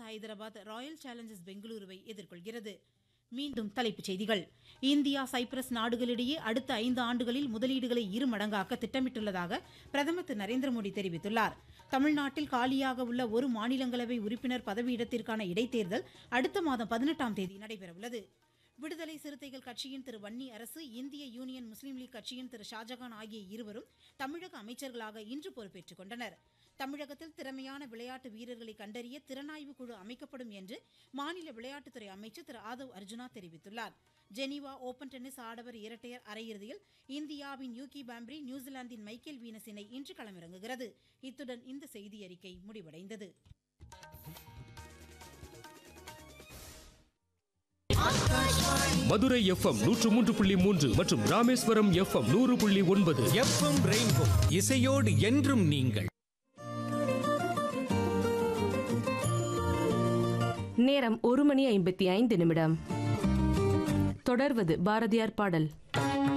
Hyderabad Royal Challengers பெங்களூருவை எதிர்கொள்கிறது மீண்டும் தலைப்புச் செய்திகள் இந்தியா சைப்ரஸ் நாடுகளிடையே அடுத்த ஐந்து ஆண்டுகளில் முதலீடுகளை இரு மடங்காக்க திட்டமிட்டுள்ளதாக பிரதமர் திரு நரேந்திர மோடி தெரிவித்துள்ளார் தமிழ்நாட்டில் காலியாக உள்ள ஒரு மாநிலங்களவை உறுப்பினர் பதவியிடத்திற்கான இடைத்தேர்தல் அடுத்த மாதம் பதினெட்டாம் தேதி நடைபெறவுள்ளது விடுதலை சிறுத்தைகள் கட்சியின் திரு வன்னி அரசு இந்திய யூனியன் முஸ்லீம் லீக் கட்சியின் திரு ஷாஜகான் ஆகிய இருவரும் தமிழக அமைச்சர்களாக இன்று பொறுப்பேற்றுக் கொண்டனர் தமிழகத்தில் திறமையான விளையாட்டு வீரர்களை கண்டறிய திறனாய்வு குழு அமைக்கப்படும் என்று மாநில விளையாட்டுத்துறை அமைச்சர் திரு ஆதவ் அர்ஜுனா தெரிவித்துள்ளார் ஜெனீவா ஓபன் டென்னிஸ் ஆடவர் இரட்டையர் அரையிறுதியில் இந்தியாவின் யூகி பாம்ப்ரி நியூசிலாந்தின் மைக்கேல் வீனஸ் இணை இன்று களமிறங்குகிறது இத்துடன் இந்த செய்தி அறிக்கை முடிவடைந்தது மதுரை எஃப்எம் நூற்று மூன்று புள்ளி மூன்று மற்றும் ராமேஸ்வரம் எஃப்எம் நூறு புள்ளி ஒன்பது எஃப்எம் ரெயின்போ இசையோடு என்றும் நீங்கள் நேரம் ஒரு மணி ஐம்பத்தி ஐந்து நிமிடம் தொடர்வது பாரதியார் பாடல்